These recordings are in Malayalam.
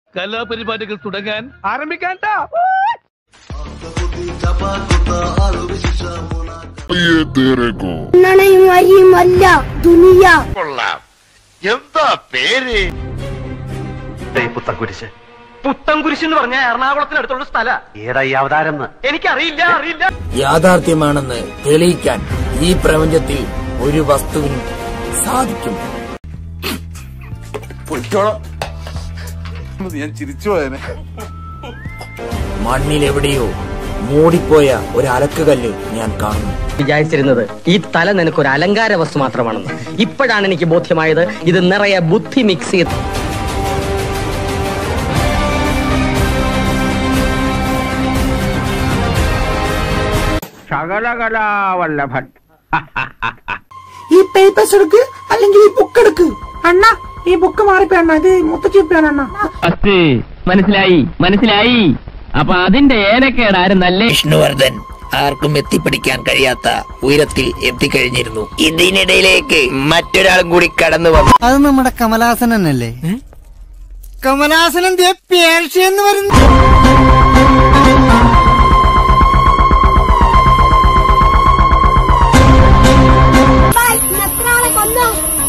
കലാപരിപാടികൾ തുടങ്ങാൻ ആരംഭിക്കാൻ ये तेरे को മണ്ണണയും അരിയുമല്ല ദുനിയ എന്താ പേര് പുത്തൻകുരിശ് പുത്തൻകുരിശ് എന്ന് പറഞ്ഞ എറണാകുളത്തിനടുത്തുള്ള സ്ഥല ഏതാ ഈ അവതാരം എനിക്കറിയില്ല അറിയില്ല യാഥാർത്ഥ്യമാണെന്ന് തെളിയിക്കാൻ ഈ പ്രപഞ്ചത്തിൽ ഒരു വസ്തുവിനും സാധിക്കും ഞാൻ ചിരിച്ചു പോയനെ മണ്ണിലെവിടെയോ മൂടിപ്പോയ ഒരു അലക്കുകല്ല് ഞാൻ കാണുന്നു വിചാരിച്ചിരുന്നത് ഈ തല നിനക്കൊരു അലങ്കാര വസ്തു മാത്രമാണെന്ന് ഇപ്പോഴാണ് എനിക്ക് ബോധ്യമായത് ഇത് നിറയെ ബുദ്ധി മിക്സ് ചെയ്ത് ശകലകലാവല്ലഭൻ ഈ പേപ്പേഴ്സ് എടുക്ക് അല്ലെങ്കിൽ ഈ ബുക്ക് എടുക്ക് അണ്ണ ഈ ബുക്ക് മാറിപ്പോ അണ്ണ ഇത് മുത്തച്ചിപ്പാണ് അണ്ണ മനസ്സിലായി മനസ്സിലായി അപ്പൊ അതിന്റെ ഏനക്കേടായിരുന്നല്ലേ വിഷ്ണുവർദ്ധൻ ആർക്കും എത്തിപ്പിടിക്കാൻ കഴിയാത്ത ഉയരത്തിൽ എത്തിക്കഴിഞ്ഞിരുന്നു ഇതിനിടയിലേക്ക് മറ്റൊരാളും കൂടി കടന്നു വന്നു അത് നമ്മുടെ കമലാസൻ തന്നെയല്ലേ കമലാസനൻ പേർഷ്യന്ന് വരുന്നു കൊന്നു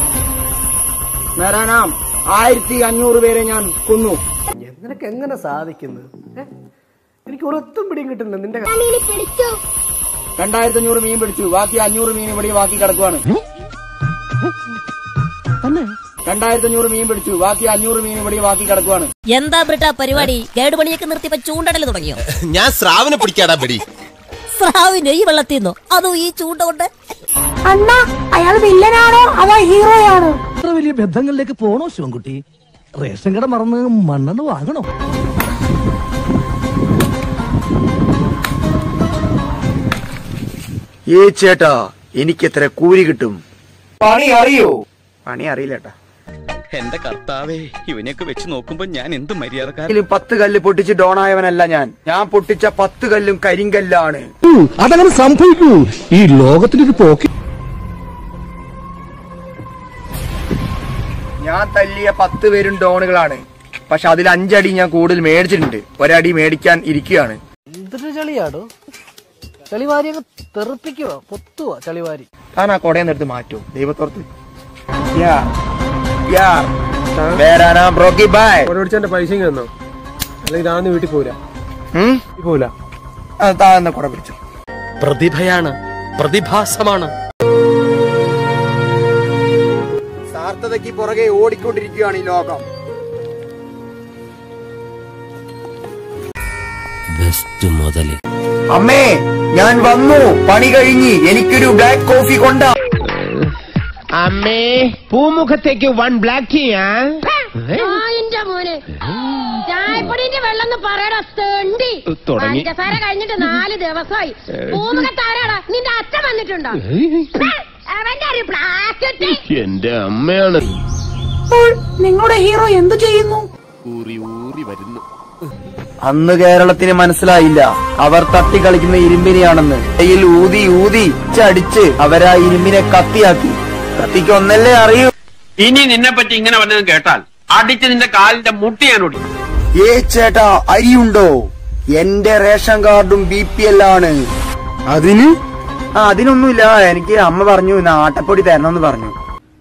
നാം ആയിരത്തി അഞ്ഞൂറ് പേരെ ഞാൻ കൊന്നു നിനക്ക് എങ്ങനെ സാധിക്കുന്നത് ഏ? എനിക്ക് ഒരൊത്തും പിടിയും കിട്ടുന്നില്ല നിന്റെ കളിയിൽ പിടിച്ചു രണ്ടായിരത്തി അഞ്ഞൂറ് മീൻ പിടിച്ചു ബാക്കി അഞ്ഞൂറ് മീൻ ഇവിടെ ബാക്കി കിടക്കുവാണ് രണ്ടായിരത്തി അഞ്ഞൂറ് മീൻ പിടിച്ചു ബാക്കി അഞ്ഞൂറ് മീൻ ഇവിടെ ബാക്കി കിടക്കുവാണ് എന്താ ബ്രിട്ട പരിപാടി കേട് പണിയൊക്കെ നിർത്തിയപ്പോ ചൂണ്ടടല് തുടങ്ങിയോ ഞാൻ സ്രാവിനെ പിടിക്കാടാ പെടി സ്രാവിന് ഈ വെള്ളത്തിൽ നിന്നോ അതും ഈ ചൂണ്ട കൊണ്ട് അണ്ണ അയാൾ വില്ലനാണോ അതോ ഹീറോയാണോ ഇത്ര വലിയ ബന്ധങ്ങളിലേക്ക് പോണോ ശിവൻകുട്ടി റേഷൻ കട മറന്ന് മണ്ണെണ്ണ വാങ്ങണോ ഏ ചേട്ടാ എനിക്ക് എത്ര കൂലി കിട്ടും പണി അറിയോ പണി അറിയില്ല ചേട്ടാ എന്റെ കർത്താവേ ഇവനെയൊക്കെ വെച്ച് നോക്കുമ്പോ ഞാൻ എന്ത് മര്യാദക്കാരൻ ഇതിലും പത്ത് കല്ല് പൊട്ടിച്ച് ഡോണായവനല്ല ഞാൻ ഞാൻ പൊട്ടിച്ച പത്ത് കല്ലും കരിങ്കല്ലാണ് അതങ്ങനെ സംഭവിക്കൂ ഈ ലോകത്തിന്റെ പോക്കി ഞാൻ തല്ലിയ പത്ത് പേരും ഡോണുകളാണ് പക്ഷെ അതിൽ അഞ്ചടി ഞാൻ കൂടുതൽ മേടിച്ചിട്ടുണ്ട് ഒരടി മേടിക്കാൻ ഇരിക്കുകയാണ് എന്തൊരു ചളിയാടോ ചളിവാരിയൊക്കെ തെറിപ്പിക്കുവോ പൊത്തുവോ ചളിവാരി താൻ ആ കൊടയെന്ന് എടുത്ത് മാറ്റുമോ ദൈവത്തോർത്ത് യാ യാ വേറാനാ ബ്രോക്കി ബൈ ഓടിച്ചെന്റെ പൈസ തന്നോ അല്ലെങ്കിൽ ഞാൻ വീട്ടിൽ പോരാ ഉം? പോല ആ, താ എന്നാ കൊട പിടിച്ചു പ്രതിഭയാണ് പ്രതിഭാസമാണ് സാർത്ഥതയ്ക്ക് പുറകെ ഓടിക്കൊണ്ടിരിക്കുകയാണ് ഈ ലോകം ബെസ്റ്റ് മുതല് അമ്മേ ഞാൻ വന്നു പണി കഴിഞ്ഞ് എനിക്കൊരു ബ്ലാക്ക് കോഫി കൊണ്ടാ അമ്മേ പൂമുഖത്തേക്ക് വൺ ബ്ലാക്ക് ചെയ്യാ എന്റെ മോനെ ചായപ്പൊടിന്റെ വെള്ളം എന്ന് പറയടാ തെണ്ടി തുടങ്ങി. പഞ്ചസാര കഴിഞ്ഞിട്ട് നാല് ദിവസമായി പൂമുഖത്താരാടാ നിന്റെ അച്ഛൻ വന്നിട്ടുണ്ടോ അവന്റെ ഒരു പ്ലാസ്റ്റിക് എന്റെ അമ്മയാണ് നിങ്ങളുടെ ഹീറോ എന്തു ചെയ്യുന്നു ഊറി ഊറി വരുന്നു അന്ന് കേരളത്തിന് മനസ്സിലായില്ല അവർ തട്ടി കളിക്കുന്ന ഇരുമ്പിനെയാണെന്ന് കയ്യിൽ ഊതി ഊതി ചടിച്ച് അവരാ ഇരുമ്പിനെ കത്തിയാക്കി കത്തിക്ക് ഒന്നല്ലേ അറിയൂ ഇനി നിന്നെ പറ്റി ഇങ്ങനെ വല്ലതും കേട്ടാൽ അടിച്ച് നിന്റെ കാലിന്റെ മുട്ടി ഞാൻ ഓടി ഏ ചേട്ടാ അരിയുണ്ടോ എന്റെ റേഷൻ കാർഡും ബി പി എൽ ആണ് അതിന് ആ അതിനൊന്നുമില്ല എനിക്ക് അമ്മ പറഞ്ഞു ഇന്ന് ആട്ടപ്പൊടി തരണമെന്ന് പറഞ്ഞു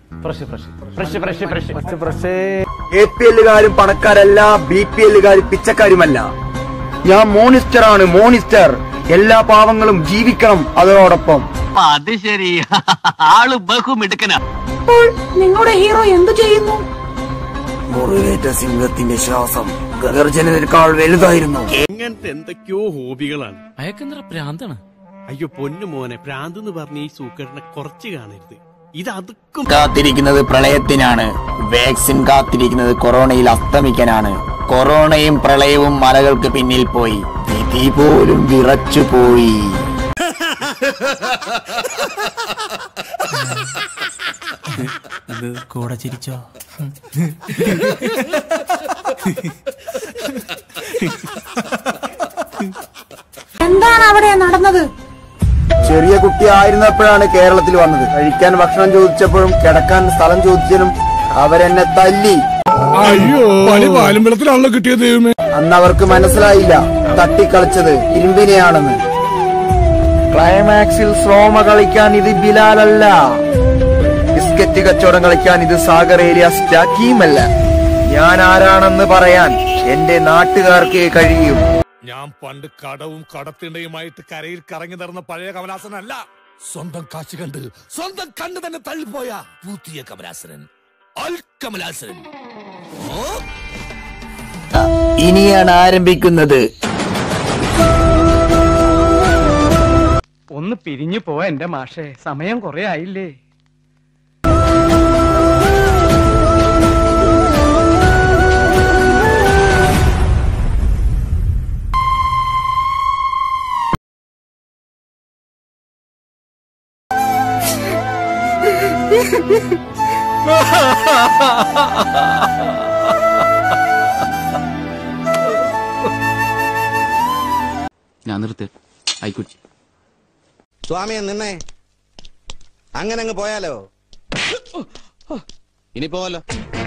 എ പി എല്ലുകാരും പണക്കാരല്ല ബി പി എല്ലുകാരും പിച്ചക്കാരുമല്ല ഞാൻ മോണിസ്റ്റർ ആണ് മോണിസ്റ്റർ എല്ലാ പാവങ്ങളും ജീവിക്കണം അതോടൊപ്പം അത് ശരി ആള് ബഹുമിടുക്കനാ നിങ്ങളുടെ ഹീറോ എന്തു ചെയ്യുന്നു മുറിവേറ്റ സിംഹത്തിന്റെ ശ്വാസം ഗർജനേക്കാൾ വലുതായിരുന്നു ഇങ്ങനത്തെ എന്തൊക്കെയോ ഹോബികളാണ് അയക്കെന്തറ പ്രാന്താണ് അയ്യോ പൊന്നു മോനെ ഭ്രാന്ത് എന്ന് പറഞ്ഞ ഈ സൂക്കറിനെ കുറച്ച് കാണരുത് ഇത് അതുക്കും കാത്തിരിക്കുന്നത് പ്രളയത്തിനാണ് വാക്സിൻ കാത്തിരിക്കുന്നത് കൊറോണയിൽ അസ്തമിക്കാനാണ് കൊറോണയും പ്രളയവും മലകൾക്ക് പിന്നിൽ പോയി വിധി പോലും വിറച്ചു പോയി കൂടെ ചിരിച്ചോ എന്താണ് അവിടെ നടന്നത് ചെറിയ കുട്ടിയായിരുന്നപ്പോഴാണ് കേരളത്തിൽ വന്നത് കഴിക്കാൻ ഭക്ഷണം ചോദിച്ചപ്പോഴും കിടക്കാൻ സ്ഥലം ചോദിച്ചതിനും അവരെന്നെ തല്ലി അയ്യോ പണി പാലുമ്പലത്തിലാണല്ലോ കിട്ടിയത് ദൈവമേ അന്ന് അവർക്ക് മനസ്സിലായില്ല തട്ടിക്കളിച്ചത് ഇരുമ്പിനെയാണെന്ന് ക്ലൈമാക്സിൽ സ്ലോമ കളിക്കാൻ ഇത് ബിലാലല്ല ബിസ്ക്കറ്റ് കച്ചവടം കളിക്കാൻ ഇത് സാഗർ ഏരിയ സ്റ്റാക്കിയുമല്ല ഞാൻ ആരാണെന്ന് പറയാൻ എന്റെ നാട്ടുകാർക്കേ കഴിയൂ ഞാൻ പണ്ട് കടവും കടത്തിണ്ടയുമായിട്ട് കരയിൽ കറങ്ങി നടന്ന പഴയ കമലാസനല്ല സ്വന്തം കാശ് കണ്ട് സ്വന്തം കണ്ണ് തന്നെ തള്ളിപ്പോയ പുതിയ കമലാസനൻ അൽ കമലാസനൻ ഇനിയാണ് ആരംഭിക്കുന്നത് ഒന്ന് പിരിഞ്ഞു പോവാ എന്റെ മാഷേ സമയം കുറെ ആയില്ലേ ഞാൻ നിർത്ത് ആയിക്കോട്ടെ സ്വാമിയെ നിന്നേ അങ്ങനെ അങ്ങ് പോയാലോ ഇനി പോവല്ലോ